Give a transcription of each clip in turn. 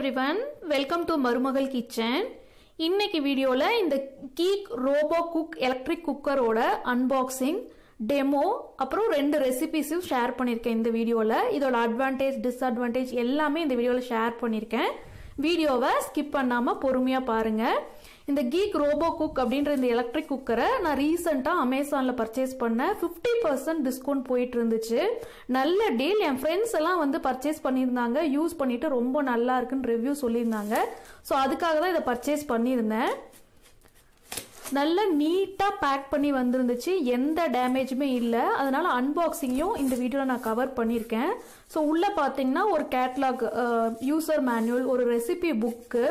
everyone welcome to Marumagal kitchen இன்னைக்கு வீடியோவில் இந்த கீக் ரோபோ குக் எலக்ட்ரிக் குக்கரோட அன்பாக்சிங் டெமோ அப்புறம் ரெண்டு ரெசிபிஸும் ஷேர் பண்ணியிருக்கேன் இந்த வீடியோவில் இதோட அட்வான்டேஜ் டிஸ்அட்வான்டேஜ் எல்லாமே இந்த வீடியோவில் ஷேர் பண்ணியிருக்கேன் வீடியோவை ஸ்கிப் பண்ணாமல் பொறுமையாக பாருங்கள் இந்த கீக் ரோபோ குக் அப்படின்ற இந்த எலக்ட்ரிக் குக்கரை நான் ரீசெண்டாக அமேசானில் பர்ச்சேஸ் பண்ணேன் ஃபிஃப்டி பர்சன்ட் டிஸ்கவுண்ட் போயிட்டு இருந்துச்சு நல்ல டீல் என் ஃப்ரெண்ட்ஸ் எல்லாம் வந்து பர்ச்சேஸ் பண்ணியிருந்தாங்க யூஸ் பண்ணிட்டு ரொம்ப நல்லா இருக்குன்னு ரிவ்யூ சொல்லியிருந்தாங்க ஸோ அதுக்காக தான் இதை பர்ச்சேஸ் பண்ணியிருந்தேன் நல்ல நீட்டாக பேக் பண்ணி வந்திருந்துச்சு எந்த டேமேஜுமே இல்லை அதனால அன்பாக்சிங்கையும் இந்த வீடியோவில் நான் கவர் பண்ணியிருக்கேன் ஸோ உள்ளே பார்த்தீங்கன்னா ஒரு கேட்லாக் யூசர் மேனுவல் ஒரு ரெசிபி புக்கு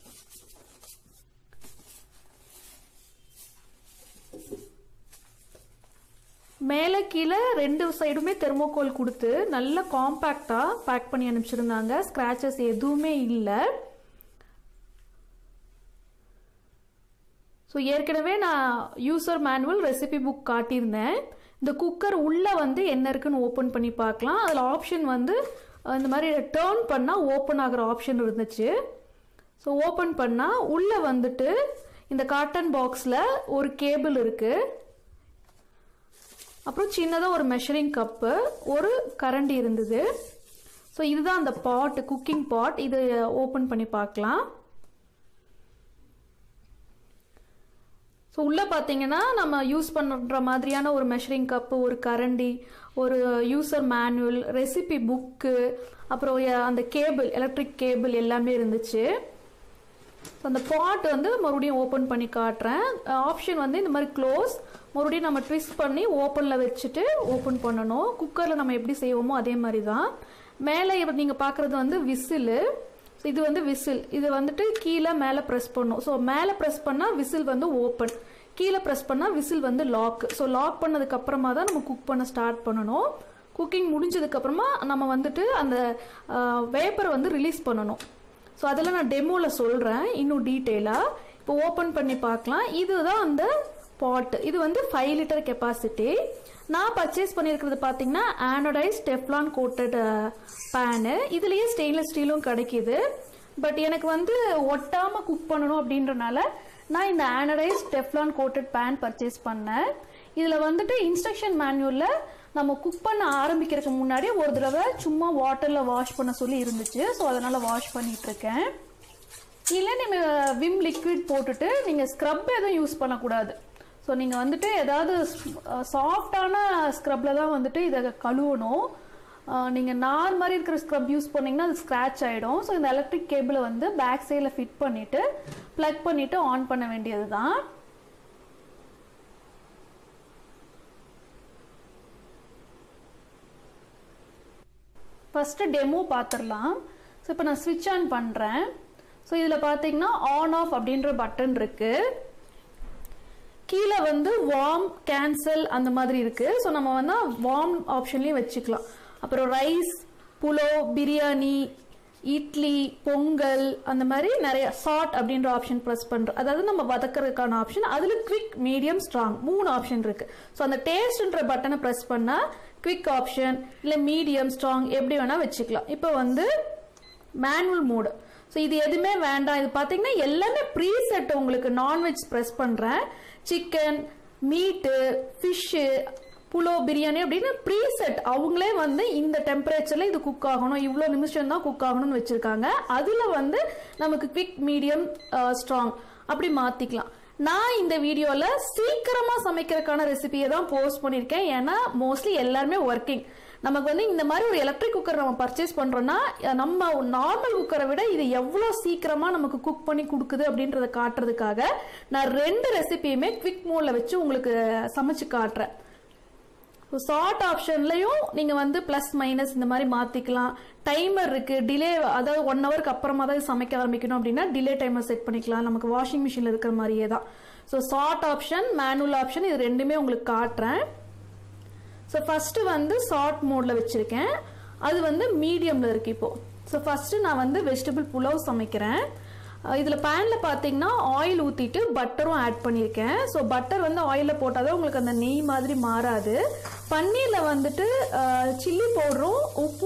மேலே கீழே ரெண்டு சைடுமே தெர்மோகோல் கொடுத்து நல்ல காம்பேக்டாக பேக் பண்ணி அனுப்பிச்சிருந்தாங்க ஸ்க்ராச்சஸ் எதுவுமே இல்லை ஸோ ஏற்கனவே நான் யூசர் மேனுவல் ரெசிபி புக் காட்டியிருந்தேன் இந்த குக்கர் உள்ளே வந்து என்ன இருக்குன்னு ஓப்பன் பண்ணி பார்க்கலாம் அதில் ஆப்ஷன் வந்து இந்த மாதிரி டேர்ன் பண்ணால் ஓப்பன் ஆகிற ஆப்ஷன் இருந்துச்சு ஸோ ஓப்பன் பண்ணால் உள்ளே வந்துட்டு இந்த காட்டன் பாக்ஸில் ஒரு கேபிள் இருக்குது அப்புறம் சின்னதாக ஒரு மெஷரிங் கப்பு ஒரு கரண்டி இருந்தது ஸோ இதுதான் அந்த பாட் குக்கிங் பாட் இது ஓப்பன் பண்ணி பார்க்கலாம் ஸோ உள்ளே பார்த்தீங்கன்னா நம்ம யூஸ் பண்ணுற மாதிரியான ஒரு மெஷரிங் கப்பு ஒரு கரண்டி ஒரு யூசர் மேனுவல் ரெசிபி புக்கு அப்புறம் அந்த கேபிள் எலக்ட்ரிக் கேபிள் எல்லாமே இருந்துச்சு ஸோ அந்த பாட் வந்து மறுபடியும் ஓப்பன் பண்ணி காட்டுறேன் ஆப்ஷன் வந்து இந்த மாதிரி க்ளோஸ் மறுபடியும் நம்ம ட்விஸ்ட் பண்ணி ஓப்பனில் வச்சுட்டு ஓப்பன் பண்ணணும் குக்கரில் நம்ம எப்படி செய்வோமோ அதே மாதிரி தான் மேலே நீங்கள் பார்க்குறது வந்து விசிலு இது வந்து விசில் இது வந்துட்டு கீழே மேலே ப்ரெஸ் பண்ணும் ஸோ மேலே ப்ரெஸ் பண்ணால் விசில் வந்து ஓப்பன் கீழே ப்ரெஸ் பண்ணால் விசில் வந்து லாக் ஸோ லாக் பண்ணதுக்கு அப்புறமா தான் நம்ம குக் பண்ண ஸ்டார்ட் பண்ணணும் குக்கிங் முடிஞ்சதுக்கப்புறமா நம்ம வந்துட்டு அந்த வேப்பரை வந்து ரிலீஸ் பண்ணணும் ஸோ அதெல்லாம் நான் டெமோவில் சொல்கிறேன் இன்னும் டீட்டெயிலாக இப்போ ஓப்பன் பண்ணி பார்க்கலாம் இதுதான் அந்த பாட் இது வந்து ஃபைவ் லிட்டர் கெப்பாசிட்டி நான் பர்ச்சேஸ் பண்ணியிருக்கிறது பார்த்தீங்கன்னா ஆனோடைஸ் டெஃப்லான் கோட்டட் பேனு இதுலேயே ஸ்டெயின்லெஸ் ஸ்டீலும் கிடைக்கிது பட் எனக்கு வந்து ஒட்டாமல் குக் பண்ணணும் அப்படின்றனால நான் இந்த anodised Teflon coated pan purchase பண்ணேன் இதில் வந்துட்டு இன்ஸ்ட்ரக்ஷன் மேனுவலில் நம்ம குக் பண்ண ஆரம்பிக்கிறதுக்கு முன்னாடி ஒரு தடவை சும்மா வாட்டரில் வாஷ் பண்ண சொல்லி இருந்துச்சு ஸோ அதனால் வாஷ் பண்ணிட்டு இருக்கேன் இல்லை நீங்கள் விம் லிக்விட் போட்டுட்டு நீங்கள் ஸ்க்ரப் எதுவும் யூஸ் பண்ணக்கூடாது ஸோ நீங்கள் வந்துட்டு ஏதாவது சாஃப்டான ஸ்க்ரப்பில் தான் வந்துட்டு இதை கழுவணும் நீங்கள் நார் மாதிரி இருக்கிற ஸ்க்ரப் யூஸ் பண்ணிங்கன்னா அது ஸ்க்ராச் ஆகிடும் ஸோ இந்த எலக்ட்ரிக் கேபிளை வந்து பேக் சைடில் ஃபிட் பண்ணிவிட்டு ப்ளக் பண்ணிவிட்டு ஆன் பண்ண வேண்டியது தான் ஃபஸ்ட்டு டெமோ பார்த்துடலாம் ஸோ இப்போ நான் ஸ்விட்ச் ஆன் பண்ணுறேன் ஸோ இதில் பார்த்தீங்கன்னா ஆன் ஆஃப் அப்படின்ற பட்டன் இருக்குது கீழே வந்து வார்ம் கேன்சல் அந்த மாதிரி இருக்குது ஸோ நம்ம வந்து வார்ம் ஆப்ஷன்லேயும் வச்சுக்கலாம் அப்புறம் ரைஸ் புலோ பிரியாணி இட்லி பொங்கல் அந்த மாதிரி நிறைய சாட் அப்படின்ற ஆப்ஷன் ப்ரெஸ் பண்ணுறோம் அதாவது நம்ம வதக்கிறதுக்கான ஆப்ஷன் அதில் குவிக் மீடியம் ஸ்ட்ராங் மூணு ஆப்ஷன் இருக்குது ஸோ அந்த டேஸ்ட்ன்ற பட்டனை ப்ரெஸ் பண்ணால் குவிக் ஆப்ஷன் இல்லை மீடியம் ஸ்ட்ராங் எப்படி வேணால் வச்சுக்கலாம் இப்போ வந்து மேனுவல் மோடு ஸோ இது எதுவுமே வேண்டாம் இது பார்த்தீங்கன்னா எல்லாமே ப்ரீ செட் உங்களுக்கு நான்வெஜ் ப்ரெஸ் பண்ணுறேன் chicken meat fish pulao biryani அப்படின்னு ப்ரீ செட் அவங்களே வந்து இந்த டெம்பரேச்சரில் இது குக் ஆகணும் இவ்வளோ நிமிஷம் தான் குக் ஆகணும்னு வச்சுருக்காங்க அதில் வந்து நமக்கு குவிக் மீடியம் ஸ்ட்ராங் அப்படி மாற்றிக்கலாம் நான் இந்த வீடியோவில் சீக்கிரமாக சமைக்கிறதுக்கான ரெசிபியை தான் போஸ்ட் பண்ணியிருக்கேன் ஏன்னா மோஸ்ட்லி எல்லாருமே ஒர்க்கிங் நமக்கு வந்து இந்த மாதிரி ஒரு எலக்ட்ரிக் குக்கர் நம்ம பர்ச்சேஸ் பண்ணுறோன்னா நம்ம நார்மல் குக்கரை விட இது எவ்வளோ சீக்கிரமாக நமக்கு குக் பண்ணி கொடுக்குது அப்படின்றத காட்டுறதுக்காக நான் ரெண்டு ரெசிபியுமே குவிக் மோடில் வச்சு உங்களுக்கு சமைச்சு காட்டுறேன் ஸோ ஷார்ட் ஆப்ஷன்லையும் நீங்கள் வந்து ப்ளஸ் மைனஸ் இந்த மாதிரி மாற்றிக்கலாம் டைமர் இருக்குது டிலே அதாவது ஒன் ஹவருக்கு அப்புறமா தான் சமைக்க ஆரம்பிக்கணும் அப்படின்னா டிலே டைமர் செட் பண்ணிக்கலாம் நமக்கு வாஷிங் மிஷினில் இருக்கிற மாதிரியே தான் so short option manual option இது ரெண்டுமே உங்களுக்கு காட்டுறேன் ஸோ ஃபஸ்ட்டு வந்து ஷார்ட் மோடில் வச்சுருக்கேன் அது வந்து மீடியமில் இருக்குது இப்போது ஸோ ஃபஸ்ட்டு நான் வந்து வெஜிடபிள் புலாவ் சமைக்கிறேன் இதில் பேனில் பார்த்தீங்கன்னா ஆயில் ஊற்றிட்டு பட்டரும் ஆட் பண்ணியிருக்கேன் ஸோ பட்டர் வந்து ஆயிலில் போட்டால் தான் உங்களுக்கு அந்த நெய் மாதிரி மாறாது பன்னீரில் வந்துட்டு சில்லி பவுடரும் உப்பும்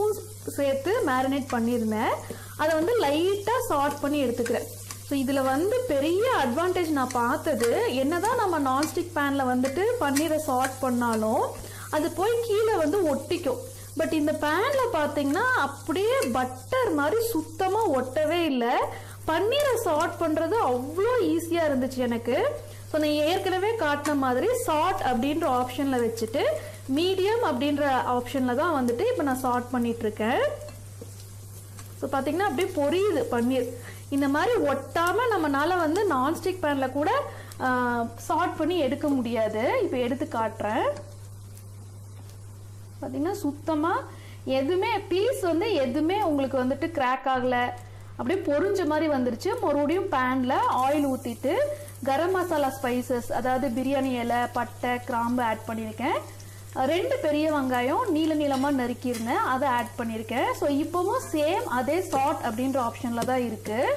சேர்த்து மேரினேட் பண்ணியிருந்தேன் அதை வந்து லைட்டாக சார்ட் பண்ணி எடுத்துக்கிறேன் ஸோ இதில் வந்து பெரிய அட்வான்டேஜ் நான் பார்த்தது என்னதான் நம்ம நான்ஸ்டிக் பேனில் வந்துட்டு பன்னீரை சார்ட் பண்ணாலும் அது போய் கீழே வந்து ஒட்டிக்கும் பட் இந்த பேனில் பார்த்தீங்கன்னா அப்படியே பட்டர் மாதிரி சுத்தமாக ஒட்டவே இல்லை பன்னீரை சார்ட் பண்ணுறது அவ்வளோ ஈஸியாக இருந்துச்சு எனக்கு ஸோ நான் ஏற்கனவே காட்டின மாதிரி சார்ட் அப்படின்ற ஆப்ஷனில் வச்சுட்டு மீடியம் அப்படின்ற ஆப்ஷனில் தான் வந்துட்டு இப்போ நான் சார்ட் பண்ணிட்டு இருக்கேன் ஸோ பார்த்தீங்கன்னா அப்படியே பொரியுது பன்னீர் இந்த மாதிரி ஒட்டாமல் நம்மனால வந்து நான்ஸ்டிக் பேனில் கூட சார்ட் பண்ணி எடுக்க முடியாது இப்போ எடுத்து காட்டுறேன் பார்த்தீங்கன்னா சுத்தமாக எதுவுமே பீஸ் வந்து எதுவுமே உங்களுக்கு வந்துட்டு கிராக் ஆகலை அப்படியே பொரிஞ்ச மாதிரி வந்துருச்சு மறுபடியும் பேனில் ஆயில் ஊற்றிட்டு கரம் மசாலா ஸ்பைசஸ் அதாவது பிரியாணி இலை பட்டை கிராம்பு ஆட் பண்ணியிருக்கேன் ரெண்டு பெரிய வெங்காயம் நீல நீளமாக நறுக்கியிருந்தேன் அதை ஆட் பண்ணியிருக்கேன் ஸோ இப்போவும் சேம் அதே சாட் அப்படின்ற ஆப்ஷனில் தான் இருக்குது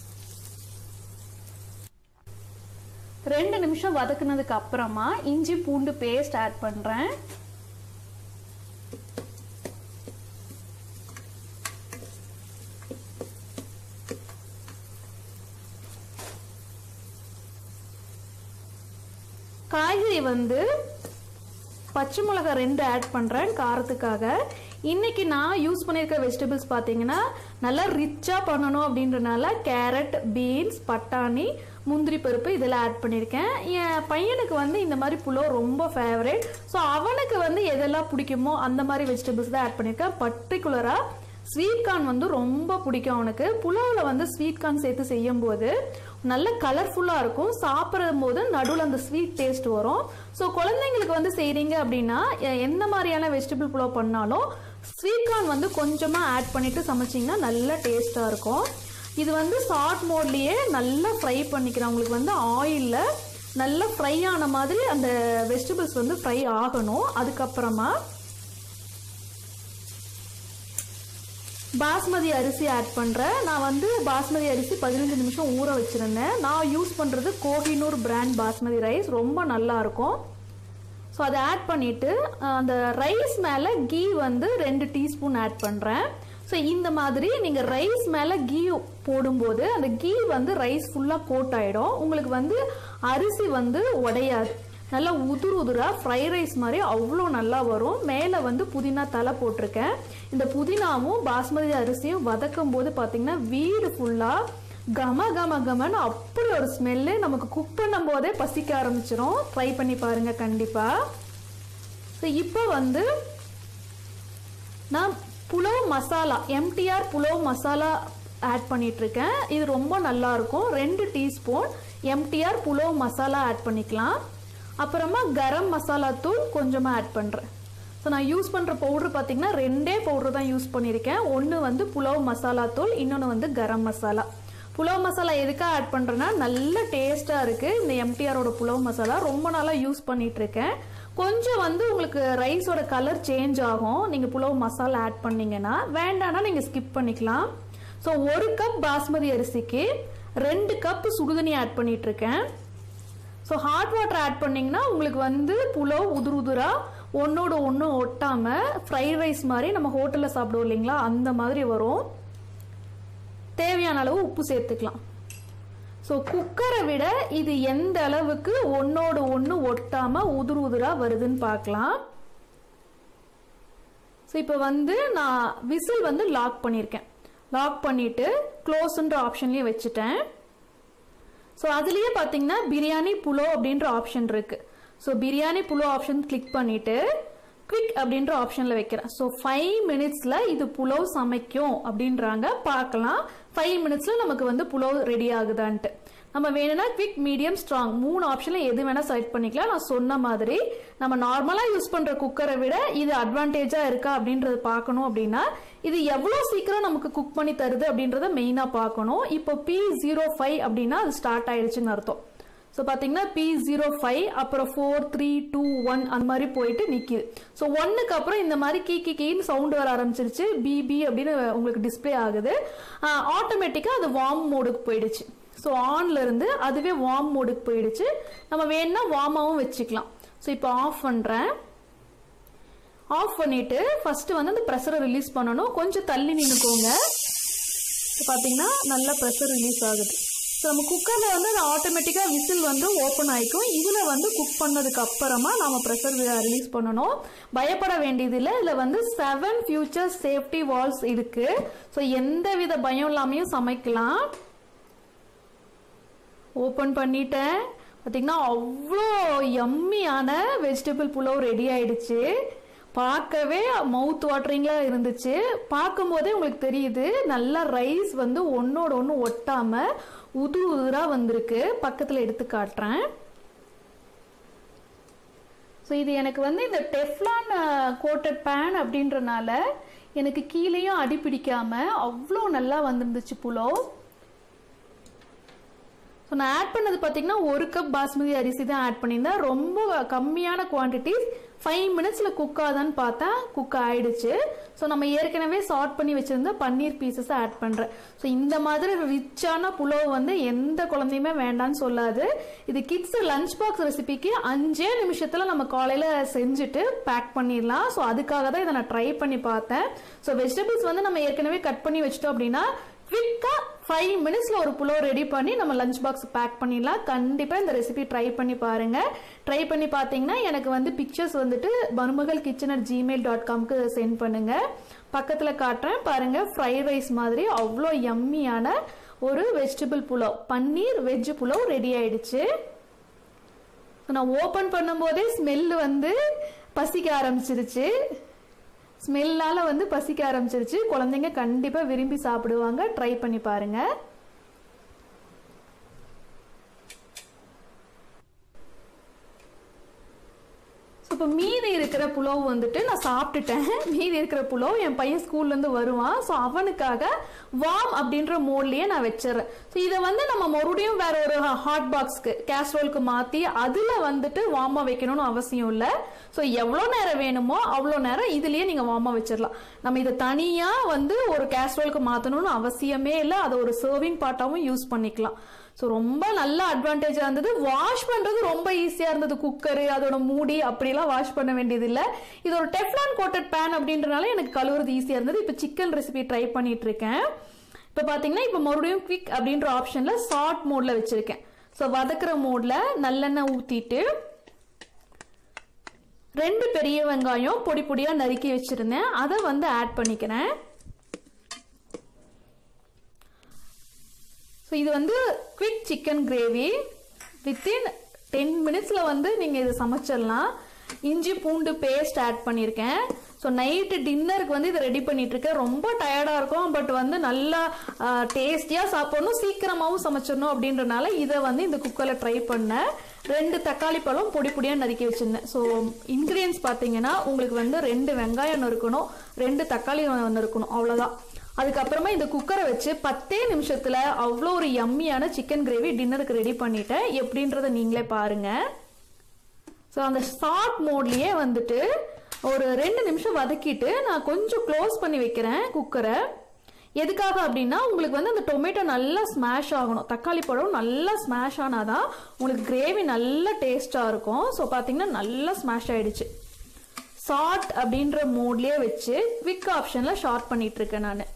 ரெண்டு நிமிஷம் வதக்குனதுக்கு அப்புறமா இஞ்சி பூண்டு பேஸ்ட் ஆட் பண்ணுறேன் காய்கறி வந்து பச்சை மிளகாய் ரெண்டு ஆட் பண்ணுறேன் காரத்துக்காக இன்னைக்கு நான் யூஸ் பண்ணியிருக்க வெஜிடபிள்ஸ் பார்த்தீங்கன்னா நல்லா ரிச்சாக பண்ணணும் அப்படின்றனால கேரட் பீன்ஸ் பட்டாணி முந்திரி பருப்பு இதெல்லாம் ஆட் பண்ணியிருக்கேன் என் பையனுக்கு வந்து இந்த மாதிரி புலோ ரொம்ப ஃபேவரேட் ஸோ அவனுக்கு வந்து எதெல்லாம் பிடிக்குமோ அந்த மாதிரி வெஜிடபிள்ஸ் தான் ஆட் பண்ணியிருக்கேன் பர்டிகுலராக ஸ்வீட் கார்ன் வந்து ரொம்ப பிடிக்கும் அவனுக்கு புலாவில் வந்து ஸ்வீட் கார்ன் சேர்த்து செய்யும் போது நல்ல கலர்ஃபுல்லாக இருக்கும் சாப்பிடும் போது நடுவில் அந்த ஸ்வீட் டேஸ்ட் வரும் ஸோ குழந்தைங்களுக்கு வந்து செய்கிறீங்க அப்படின்னா எ- எந்த மாதிரியான வெஜிடபிள் புலாவ் பண்ணாலும் ஸ்வீட் கார்ன் வந்து கொஞ்சமாக ஆட் பண்ணிட்டு சமைச்சிங்கன்னா நல்ல டேஸ்ட்டாக இருக்கும் இது வந்து ஷார்ட் மோட்லேயே நல்லா ஃப்ரை பண்ணிக்கிறேன் உங்களுக்கு வந்து ஆயிலில் நல்லா ஃப்ரை ஆன மாதிரி அந்த வெஜிடபிள்ஸ் வந்து ஃப்ரை ஆகணும் அதுக்கப்புறமா பாஸ்மதி அரிசி ஆட் பண்ணுறேன் நான் வந்து பாஸ்மதி அரிசி பதினஞ்சு நிமிஷம் ஊற வச்சுருந்தேன் நான் யூஸ் பண்ணுறது கோஹினூர் பிராண்ட் பாஸ்மதி ரைஸ் ரொம்ப நல்லா இருக்கும் ஸோ அதை ஆட் பண்ணிவிட்டு அந்த ரைஸ் மேலே கீ வந்து ரெண்டு டீஸ்பூன் ஆட் பண்ணுறேன் ஸோ இந்த மாதிரி நீங்கள் ரைஸ் மேலே கீ போடும்போது அந்த கீ வந்து ரைஸ் ஃபுல்லாக கோட் ஆகிடும் உங்களுக்கு வந்து அரிசி வந்து உடையாது நல்லா உதுரு உதுரா ஃப்ரை ரைஸ் மாதிரி அவ்வளோ நல்லா வரும் மேலே வந்து புதினா தலை போட்டிருக்கேன் இந்த புதினாவும் பாஸ்மதி அரிசியும் வதக்கும் போது பார்த்தீங்கன்னா வீடு ஃபுல்லாக கம கம கமன்னு அப்படி ஒரு ஸ்மெல்லு நமக்கு குக் பண்ணும் போதே பசிக்க ஆரம்பிச்சிரும் ட்ரை பண்ணி பாருங்க கண்டிப்பாக ஸோ இப்போ வந்து நான் புலவ் மசாலா எம்டிஆர் புலவ் மசாலா ஆட் பண்ணிட்டு இருக்கேன் இது ரொம்ப நல்லா இருக்கும் ரெண்டு teaspoon MTR pulao masala add பண்ணிக்கலாம் அப்புறமா கரம் மசாலா தூள் கொஞ்சமாக ஆட் பண்ணுறேன் ஸோ நான் யூஸ் பண்ணுற பவுடர் பார்த்தீங்கன்னா ரெண்டே பவுடர் தான் யூஸ் பண்ணியிருக்கேன் ஒன்று வந்து புலவ் மசாலா தூள் இன்னொன்று வந்து கரம் மசாலா புலவ் மசாலா எதுக்காக ஆட் பண்ணுறேன்னா நல்ல டேஸ்ட்டாக இருக்குது இந்த எம்டிஆரோட புலவ் மசாலா ரொம்ப நாளாக யூஸ் பண்ணிட்டு இருக்கேன் கொஞ்சம் வந்து உங்களுக்கு ரைஸோட கலர் சேஞ்ச் ஆகும் நீங்கள் புலவ் மசாலா ஆட் பண்ணீங்கன்னா வேண்டாம்னா நீங்கள் ஸ்கிப் பண்ணிக்கலாம் ஸோ ஒரு கப் பாஸ்மதி அரிசிக்கு ரெண்டு கப் சுடுதண்ணி ஆட் பண்ணிட்டு இருக்கேன் ஸோ ஹாட் வாட்டர் ஆட் பண்ணிங்கன்னா உங்களுக்கு வந்து புலவ் உதுரு உதுரா ஒன்றோட ஒன்று ஒட்டாமல் ஃப்ரைட் ரைஸ் மாதிரி நம்ம ஹோட்டலில் சாப்பிடுவோம் இல்லைங்களா அந்த மாதிரி வரும் தேவையான அளவு உப்பு சேர்த்துக்கலாம் ஸோ குக்கரை விட இது எந்த அளவுக்கு ஒன்னோடு ஒன்று ஒட்டாமல் உதுரு உதுரா வருதுன்னு பார்க்கலாம் ஸோ இப்போ வந்து நான் விசில் வந்து லாக் பண்ணியிருக்கேன் லாக் பண்ணிட்டு க்ளோஸ்ன்ற ஆப்ஷன்லேயே வச்சுட்டேன் ஸோ அதுலேயே பார்த்தீங்கன்னா பிரியாணி புலோ அப்படின்ற ஆப்ஷன் இருக்கு so biryani pulao option click பண்ணிட்டு குவிக் அப்படின்ற ஆப்ஷனில் வைக்கிறேன் ஸோ ஃபைவ் மினிட்ஸில் இது புலோவ் சமைக்கும் அப்படின்றாங்க பார்க்கலாம் ஃபைவ் மினிட்ஸில் நமக்கு வந்து புலோவ் ரெடி ஆகுதான்ட்டு நம்ம வேணும்னா குவிக் மீடியம் ஸ்ட்ராங் மூணு ஆப்ஷனில் எது வேணால் செலக்ட் பண்ணிக்கலாம் நான் சொன்ன மாதிரி நம்ம நார்மலாக யூஸ் பண்ணுற குக்கரை விட இது அட்வான்டேஜாக இருக்கா அப்படின்றத பார்க்கணும் அப்படின்னா இது எவ்வளோ சீக்கிரம் நமக்கு குக் பண்ணி தருது அப்படின்றத மெயினாக பார்க்கணும் இப்போ பி ஜீரோ ஃபைவ் அப்படின்னா அது ஸ்டார்ட் ஆயிடுச்சுன்னு அர்த்தம் ஸோ பார்த்தீங்கன்னா பி ஜீரோ ஃபைவ் அப்புறம் ஃபோர் த்ரீ டூ ஒன் அந்த மாதிரி போயிட்டு நிற்கிது ஸோ ஒன்னுக்கு அப்புறம் இந்த மாதிரி கீ கீ கீன்னு சவுண்ட் வர ஆரம்பிச்சிருச்சு பிபி அப்படின்னு உங்களுக்கு டிஸ்ப்ளே ஆகுது ஆட்டோமேட்டிக்காக அது வார்ம் மோடுக்கு போயிடுச்சு ஸோ ஆன்ல இருந்து அதுவே வார்ம் மோடுக்கு போயிடுச்சு நம்ம வேணும்னா வார்மாவும் வச்சுக்கலாம் ஸோ இப்போ ஆஃப் பண்ணுறேன் ஆஃப் பண்ணிட்டு ஃபர்ஸ்ட் வந்து அந்த ப்ரெஷரை ரிலீஸ் பண்ணணும் கொஞ்சம் தள்ளி நின்றுக்கோங்க இப்போ பார்த்தீங்கன்னா நல்லா ப்ரெஷர் ரிலீஸ் ஆகுது ஸோ நம்ம குக்கரில் வந்து அது ஆட்டோமேட்டிக்காக விசில் வந்து ஓப்பன் ஆகிக்கும் இதில் வந்து குக் பண்ணதுக்கு அப்புறமா நம்ம ப்ரெஷர் ரிலீஸ் பண்ணணும் பயப்பட வேண்டியதில்லை இதில் வந்து செவன் ஃபியூச்சர் சேஃப்டி வால்ஸ் இருக்குது ஸோ எந்த வித பயம் இல்லாமையும் சமைக்கலாம் ஓப்பன் பண்ணிட்டேன் பார்த்தீங்கன்னா அவ்வளோ யம்மியான வெஜிடபிள் புலாவ் ரெடி ஆயிடுச்சு பார்க்கவே மவுத் வாட்டரிங்லாம் இருந்துச்சு பார்க்கும்போதே உங்களுக்கு தெரியுது நல்லா ரைஸ் வந்து ஒன்னோட ஒன்று ஒட்டாம உது உதுரா வந்திருக்கு பக்கத்தில் எடுத்து காட்டுறேன் ஸோ இது எனக்கு வந்து இந்த டெஃப்லான் கோட்டட் பேன் அப்படின்றனால எனக்கு கீழேயும் அடி பிடிக்காம அவ்வளோ நல்லா வந்திருந்துச்சு புலாவ் ஸோ நான் ஆட் பண்ணது பார்த்தீங்கன்னா ஒரு கப் பாஸ்மதி அரிசி தான் ஆட் பண்ணியிருந்தேன் ரொம்ப கம்மியான குவான்டிட்டி ஃபைவ் மினிட்ஸில் குக் ஆகுதான்னு பார்த்தா குக் ஆயிடுச்சு ஸோ நம்ம ஏற்கனவே சார்ட் பண்ணி வச்சுருந்த பன்னீர் பீசஸை ஆட் பண்ணுறேன் ஸோ இந்த மாதிரி ரிச்சான புலவு வந்து எந்த குழந்தையுமே வேண்டான்னு சொல்லாது இது கிட்ஸ் லஞ்ச் பாக்ஸ் ரெசிபிக்கு அஞ்சே நிமிஷத்தில் நம்ம காலையில் செஞ்சுட்டு பேக் பண்ணிடலாம் ஸோ அதுக்காக தான் இதை நான் ட்ரை பண்ணி பார்த்தேன் ஸோ வெஜிடபிள்ஸ் வந்து நம்ம ஏற்கனவே கட் பண்ணி வச்சிட்டோம் அப்படின்னா குவிக்காக ஃபைவ் மினிட்ஸில் ஒரு புலோ ரெடி பண்ணி நம்ம லஞ்ச் பாக்ஸ் பேக் பண்ணிடலாம் கண்டிப்பாக இந்த ரெசிபி ட்ரை பண்ணி பாருங்கள் ட்ரை பண்ணி பார்த்தீங்கன்னா எனக்கு வந்து பிக்சர்ஸ் வந்துட்டு Marumagal kitchen at Gmail dot காம்க்கு சென்ட் பண்ணுங்கள் பக்கத்தில் காட்டுறேன் பாருங்கள் ஃப்ரைட் ரைஸ் மாதிரி அவ்வளோ யம்மியான ஒரு vegetable pulao paneer veg pulao ready ஆயிடுச்சு நான் ஓப்பன் பண்ணும்போதே ஸ்மெல் வந்து பசிக்க ஆரம்பிச்சிருச்சு ஸ்மெல்லால வந்து பசிக்க ஆரம்பிச்சிருச்சு குழந்தைங்க கண்டிப்பா விரும்பி சாப்பிடுவாங்க ட்ரை பண்ணி பாருங்க இப்போ மீதி இருக்கிற புலவு வந்துட்டு நான் சாப்பிட்டுட்டேன் மீதி இருக்கிற புலவு என் பையன் ஸ்கூல்லேருந்து வருவான் ஸோ அவனுக்காக வார்ம் அப்படின்ற மோட்லேயே நான் வச்சிடறேன் ஸோ இதை வந்து நம்ம மறுபடியும் வேற ஒரு ஹாட் பாக்ஸ்க்கு கேஸ்ட்ரோலுக்கு மாற்றி அதில் வந்துட்டு வார்மாக வைக்கணும்னு அவசியம் இல்லை ஸோ எவ்வளோ நேரம் வேணுமோ அவ்வளோ நேரம் இதுலேயே நீங்கள் வார்மாக வச்சிடலாம் நம்ம இதை தனியாக வந்து ஒரு கேஸ்ட்ரோலுக்கு மாற்றணும்னு அவசியமே இல்லை அதை ஒரு சர்விங் பார்ட்டாகவும் யூஸ் பண்ணிக்கலாம் ஸோ ரொம்ப நல்ல அட்வான்டேஜாக இருந்தது வாஷ் பண்ணுறது ரொம்ப ஈஸியாக இருந்தது குக்கரு அதோட மூடி அப்படிலாம் வாஷ் பண்ண வேண்டியது இல்லை இது ஒரு டெஃப்லான் கோட்டட் பேன் அப்படின்றனால எனக்கு கழுவுறது ஈஸியாக இருந்தது இப்போ சிக்கன் ரெசிபி ட்ரை பண்ணிட்டு இருக்கேன் இப்போ பார்த்தீங்கன்னா இப்போ மறுபடியும் குவிக் அப்படின்ற ஆப்ஷனில் ஷார்ட் மோடில் வச்சுருக்கேன் ஸோ வதக்குற மோடில் நல்லெண்ணெய் ஊற்றிட்டு ரெண்டு பெரிய வெங்காயம் பொடி பொடியாக நறுக்கி வச்சுருந்தேன் அதை வந்து ஆட் பண்ணிக்கிறேன் ஸோ இது வந்து quick chicken gravy within ten மினிட்ஸில் வந்து நீங்கள் இது சமைச்சிடலாம் இஞ்சி பூண்டு பேஸ்ட் ஆட் பண்ணியிருக்கேன் ஸோ நைட்டு டின்னருக்கு வந்து இதை ரெடி பண்ணிட்டு இருக்கேன் ரொம்ப டயர்டாக இருக்கும் பட் வந்து நல்லா டேஸ்டியாக சாப்பிடணும் சீக்கிரமாகவும் சமைச்சிடணும் அப்படின்றனால இதை வந்து இந்த குக்கரில் ட்ரை பண்ணேன் ரெண்டு தக்காளி பழம் பொடி பொடியாக நறுக்கி வச்சுருந்தேன் ஸோ இன்க்ரீடியன்ஸ் பார்த்தீங்கன்னா உங்களுக்கு வந்து ரெண்டு வெங்காயம் நறுக்கணும் ரெண்டு தக்காளி நறுக்கணும் அவ்வளோதான் அதுக்கப்புறமா இந்த குக்கரை வச்சு பத்தே நிமிஷத்தில் அவ்வளோ ஒரு யம்மியான சிக்கன் கிரேவி டின்னருக்கு ரெடி பண்ணிட்டேன் எப்படின்றத நீங்களே பாருங்க ஸோ அந்த ஷார்ட் மோட்லேயே வந்துட்டு ஒரு ரெண்டு நிமிஷம் வதக்கிட்டு நான் கொஞ்சம் க்ளோஸ் பண்ணி வைக்கிறேன் குக்கரை எதுக்காக அப்படின்னா உங்களுக்கு வந்து அந்த டொமேட்டோ நல்லா ஸ்மாஷ் ஆகணும் தக்காளி பழம் நல்லா ஸ்மாஷ் ஆனாதான் உங்களுக்கு கிரேவி நல்ல டேஸ்டாக இருக்கும் ஸோ பார்த்தீங்கன்னா நல்லா ஸ்மாஷ் ஆயிடுச்சு ஷார்ட் அப்படின்ற மோட்லேயே வச்சு குவிக் ஆப்ஷனில் ஷார்ட் பண்ணிட்டு இருக்கேன் நான்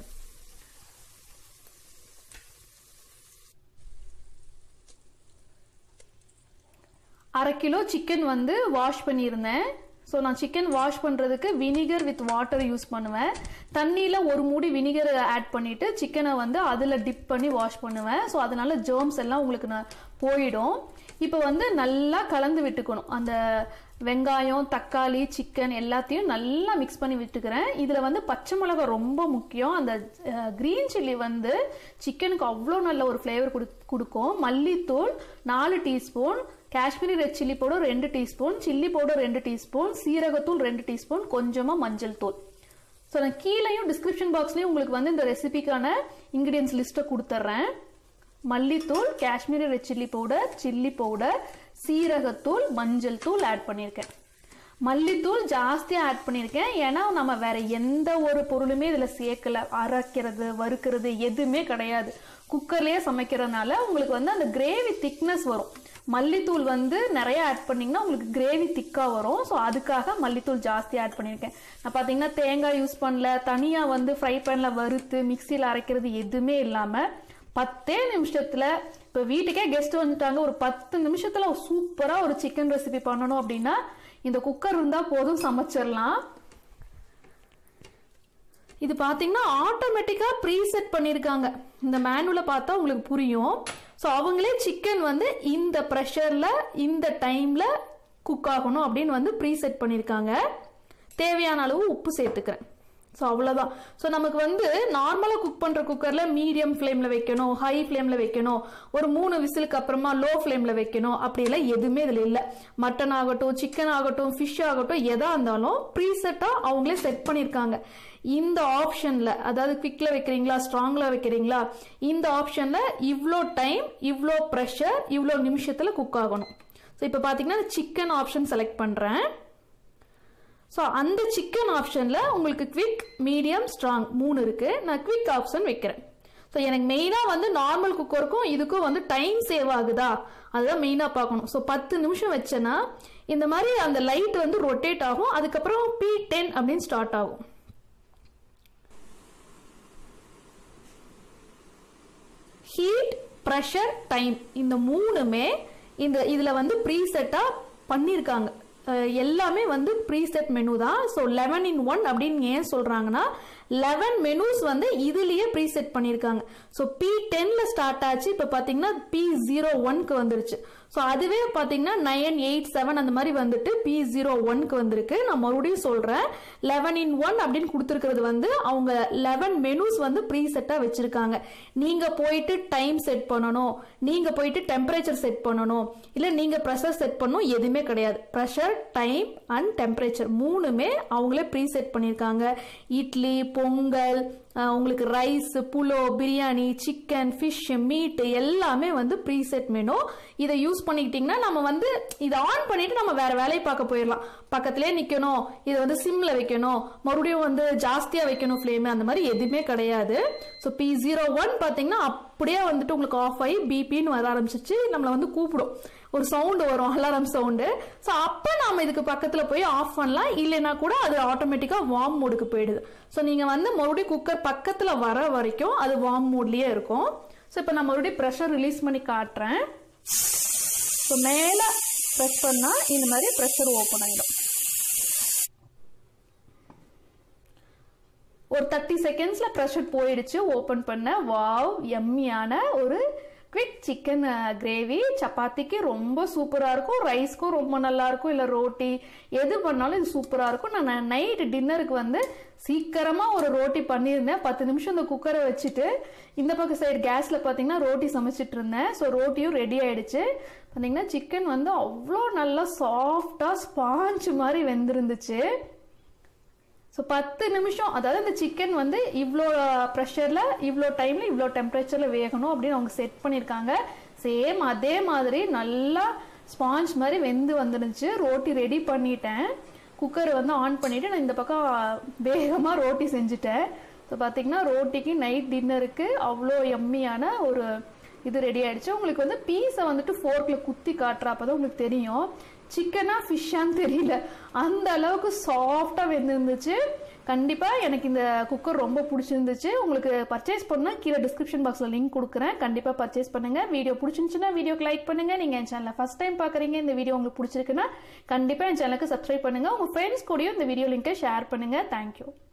அரை கிலோ சிக்கன் வந்து வாஷ் பண்ணியிருந்தேன் ஸோ நான் சிக்கன் வாஷ் பண்ணுறதுக்கு வினிகர் வித் வாட்டர் யூஸ் பண்ணுவேன் தண்ணியில் ஒரு மூடி வினிகர் ஆட் பண்ணிவிட்டு சிக்கனை வந்து அதில் டிப் பண்ணி வாஷ் பண்ணுவேன் ஸோ அதனால ஜேர்ம்ஸ் எல்லாம் உங்களுக்கு நான் போயிடும் இப்போ வந்து நல்லா கலந்து விட்டுக்கணும் அந்த வெங்காயம் தக்காளி சிக்கன் எல்லாத்தையும் நல்லா மிக்ஸ் பண்ணி விட்டுக்கிறேன் இதில் வந்து பச்சை மிளகாய் ரொம்ப முக்கியம் அந்த க்ரீன் சில்லி வந்து சிக்கனுக்கு அவ்வளோ நல்ல ஒரு ஃப்ளேவர் கொடு கொடுக்கும் மல்லித்தூள் நாலு teaspoon Kashmiri red chilli powder ரெண்டு டீஸ்பூன் சில்லி பவுடர் ரெண்டு டீஸ்பூன் சீரகத்தூள் ரெண்டு டீஸ்பூன் கொஞ்சமாக மஞ்சள் தூள் ஸோ நான் கீழேயும் டிஸ்கிரிப்ஷன் பாக்ஸ்லேயும் உங்களுக்கு வந்து இந்த ரெசிபிக்கான இன்க்ரீடியன்ஸ் லிஸ்ட்டை கொடுத்துட்றேன் மல்லித்தூள் Kashmiri red chilli powder chilli powder சீரகத்தூள் மஞ்சள் தூள் ஆட் பண்ணியிருக்கேன் மல்லித்தூள் ஜாஸ்தியாக ஆட் பண்ணியிருக்கேன் ஏன்னா நம்ம வேற எந்த ஒரு பொருளுமே இதில் சேர்க்கல அரைக்கிறது வறுக்கிறது எதுவுமே கிடையாது குக்கர்லேயே சமைக்கிறதுனால உங்களுக்கு வந்து அந்த கிரேவி திக்னஸ் வரும் மல்லித்தூள் வந்து நிறைய ஆட் பண்ணிங்கன்னா உங்களுக்கு கிரேவி திக்காக வரும் ஸோ அதுக்காக மல்லித்தூள் ஜாஸ்தி ஆட் பண்ணியிருக்கேன் நான் பார்த்தீங்கன்னா தேங்காய் யூஸ் பண்ணல தனியாக வந்து ஃப்ரை பேனில் வறுத்து மிக்சியில் அரைக்கிறது எதுவுமே இல்லாமல் பத்தே நிமிஷத்தில் இப்போ வீட்டுக்கே கெஸ்ட் வந்துட்டாங்க ஒரு பத்து நிமிஷத்தில் சூப்பராக ஒரு சிக்கன் ரெசிபி பண்ணணும் அப்படின்னா இந்த குக்கர் இருந்தால் போதும் சமைச்சிடலாம் இது பார்த்தீங்கன்னா ஆட்டோமேட்டிக்காக ப்ரீசெட் பண்ணியிருக்காங்க இந்த மேனுவலை பார்த்தா உங்களுக்கு புரியும் ஸோ அவங்களே சிக்கன் வந்து இந்த ப்ரெஷரில் இந்த டைமில் குக் ஆகணும் அப்படின்னு வந்து ப்ரீசெட் பண்ணியிருக்காங்க தேவையான அளவு உப்பு சேர்த்துக்கிறேன் ஸோ அவ்வளோதான் ஸோ நமக்கு வந்து நார்மலாக குக் பண்ணுற குக்கரில் மீடியம் ஃப்ளேமில் வைக்கணும் ஹை ஃப்ளேமில் வைக்கணும் ஒரு மூணு விசிலுக்கு அப்புறமா லோ ஃப்ளேமில் வைக்கணும் அப்படியெல்லாம் எதுவுமே இதில் இல்லை மட்டன் ஆகட்டும் சிக்கன் ஆகட்டும் ஃபிஷ் ஆகட்டும் எதாக இருந்தாலும் ப்ரீசெட்டாக அவங்களே செட் பண்ணியிருக்காங்க இந்த ஆப்ஷனில் அதாவது குவிக்கில் வைக்கிறீங்களா ஸ்ட்ராங்கில் வைக்கிறீங்களா இந்த ஆப்ஷனில் இவ்வளோ டைம் இவ்வளோ ப்ரெஷர் இவ்வளோ நிமிஷத்தில் குக் ஆகணும் ஸோ இப்போ பார்த்தீங்கன்னா சிக்கன் ஆப்ஷன் செலக்ட் பண்ணுறேன் ஸோ அந்த சிக்கன் ஆப்ஷனில் உங்களுக்கு குவிக் மீடியம் ஸ்ட்ராங் மூணு இருக்குது நான் குவிக் ஆப்ஷன் வைக்கிறேன் ஸோ எனக்கு மெயினாக வந்து நார்மல் குக்கருக்கும் இதுக்கும் வந்து டைம் சேவ் ஆகுதா அதுதான் மெயினாக பார்க்கணும் ஸோ பத்து நிமிஷம் வச்சேன்னா இந்த மாதிரி அந்த லைட் வந்து ரொட்டேட் ஆகும் அதுக்கப்புறம் பி டென் அப்படின்னு ஸ்டார்ட் ஆகும் ஹீட் ப்ரெஷர் டைம் இந்த மூணுமே இந்த இதில் வந்து ப்ரீசெட்டாக பண்ணியிருக்காங்க எல்லாமே வந்து ப்ரீசெட் மெனு தான் ஸோ லெவன் இன் ஒன் அப்படின்னு ஏன் சொல்கிறாங்கன்னா லெவன் மெனூஸ் வந்து இதுலேயே ப்ரீசெட் பண்ணியிருக்காங்க ஸோ பி டென்னில் ஸ்டார்ட் ஆச்சு இப்போ பார்த்தீங்கன்னா பி ஜீரோ ஒன்க்கு வந்துருச்சு ஸோ அதுவே பார்த்தீங்கன்னா நைன் எயிட் செவன் அந்த மாதிரி வந்துட்டு பி ஜீரோ ஒன்க்கு வந்திருக்கு நான் மறுபடியும் சொல்கிறேன் லெவன் இன் ஒன் அப்படின்னு கொடுத்துருக்கிறது வந்து அவங்க லெவன் மெனூஸ் வந்து ப்ரீ செட்டாக வச்சுருக்காங்க நீங்கள் போயிட்டு டைம் செட் பண்ணணும் நீங்கள் போயிட்டு டெம்பரேச்சர் செட் பண்ணணும் இல்லை நீங்கள் ப்ரெஷர் செட் பண்ணணும் எதுவுமே கிடையாது ப்ரெஷர் டைம் அண்ட் டெம்பரேச்சர் மூணுமே அவங்களே ப்ரீ செட் பண்ணியிருக்காங்க இட்லி பொங்கல் உங்களுக்கு rice pulao biryani chicken fish meat எல்லாமே வந்து ப்ரீசெட் மெனு இதை யூஸ் பண்ணிக்கிட்டிங்கன்னா நம்ம வந்து இதை ஆன் பண்ணிட்டு நம்ம வேற வேலையை பார்க்க போயிடலாம் பக்கத்துலேயே நிற்கணும் இதை வந்து சிம்மில் வைக்கணும் மறுபடியும் வந்து ஜாஸ்தியாக வைக்கணும் ஃப்ளேமு அந்த மாதிரி எதுவுமே கிடையாது ஸோ பி ஜீரோ ஒன் பார்த்தீங்கன்னா அப்படியே வந்துட்டு உங்களுக்கு ஆஃப் ஆகி பிபின்னு வர ஆரம்பிச்சிச்சு நம்மளை வந்து கூப்பிடும் ஒரு சவுண்டு வரும் அலாரம் சவுண்டு ஸோ அப்போ நாம் இதுக்கு பக்கத்தில் போய் ஆஃப் பண்ணலாம் இல்லைன்னா கூட அது ஆட்டோமேட்டிக்காக வார்ம் மோடுக்கு போயிடுது ஸோ நீங்கள் வந்து மறுபடியும் குக்கர் பக்கத்தில் வர வரைக்கும் அது வார்ம் மோட்லேயே இருக்கும் ஸோ இப்போ நான் மறுபடியும் ப்ரெஷர் ரிலீஸ் பண்ணி காட்டுறேன் ஸோ மேலே ப்ரெஸ் பண்ணால் இந்த மாதிரி ப்ரெஷர் ஓப்பன் ஆகிடும் ஒரு தேர்ட்டி செகண்ட்ஸில் ப்ரெஷர் போயிடுச்சு ஓப்பன் பண்ண வாவ் எம்மியான ஒரு குவிக் சிக்கன் கிரேவி சப்பாத்திக்கு ரொம்ப சூப்பராக இருக்கும் ரைஸ்க்கும் ரொம்ப நல்லா இருக்கும் இல்லை ரோட்டி எது பண்ணாலும் இது சூப்பராக இருக்கும் நான் நைட்டு டின்னருக்கு வந்து சீக்கிரமாக ஒரு ரோட்டி பண்ணியிருந்தேன் பத்து நிமிஷம் இந்த குக்கரை வச்சுட்டு இந்த பக்கம் சைடு கேஸில் பார்த்தீங்கன்னா ரோட்டி சமைச்சிட்டு இருந்தேன் ஸோ ரோட்டியும் ரெடி ஆயிடுச்சு பார்த்தீங்கன்னா சிக்கன் வந்து அவ்வளோ நல்லா சாஃப்டாக ஸ்பாஞ்ச் மாதிரி வெந்திருந்துச்சு ஸோ பத்து நிமிஷம் அதாவது இந்த சிக்கன் வந்து இவ்வளோ ப்ரெஷரில் இவ்வளோ டைமில் இவ்வளோ டெம்பரேச்சரில் வேகணும் அப்படின்னு அவங்க செட் பண்ணியிருக்காங்க சேம் அதே மாதிரி நல்லா ஸ்பாஞ்ச் மாதிரி வெந்து வந்துருந்துச்சு ரோட்டி ரெடி பண்ணிட்டேன் குக்கர் வந்து ஆன் பண்ணிவிட்டு நான் இந்த பக்கம் வேகமாக ரோட்டி செஞ்சுட்டேன் ஸோ பார்த்தீங்கன்னா ரோட்டிக்கு நைட் டின்னருக்கு அவ்வளோ எம்மியான ஒரு இது ரெடி ஆயிடுச்சு உங்களுக்கு வந்து பீஸை வந்துட்டு ஃபோர்க்கில் குத்தி காட்டுறப்ப தான் உங்களுக்கு தெரியும் சிக்கனா ஃபிஷ்ஷான்னு தெரியல அந்த அளவுக்கு சாஃப்டாக வெந்திருந்துச்சு கண்டிப்பாக எனக்கு இந்த குக்கர் ரொம்ப பிடிச்சிருந்துச்சு உங்களுக்கு பர்ச்சேஸ் பண்ணால் கீழே டிஸ்கிரிப்ஷன் பாக்ஸில் லிங்க் கொடுக்குறேன் கண்டிப்பாக பர்ச்சேஸ் பண்ணுங்கள் வீடியோ பிடிச்சிருந்துச்சுன்னா வீடியோக்கு லைக் பண்ணுங்கள் நீங்கள் என் சேனலை ஃபஸ்ட் டைம் பார்க்குறீங்க இந்த வீடியோ உங்களுக்கு பிடிச்சிருக்குன்னா கண்டிப்பாக என் சேனலுக்கு சப்ஸ்கிரைப் பண்ணுங்கள் உங்கள் ஃப்ரெண்ட்ஸ் கூடயும் இந்த வீடியோ லிங்கை ஷேர் பண்ணுங்கள் தேங்க்யூ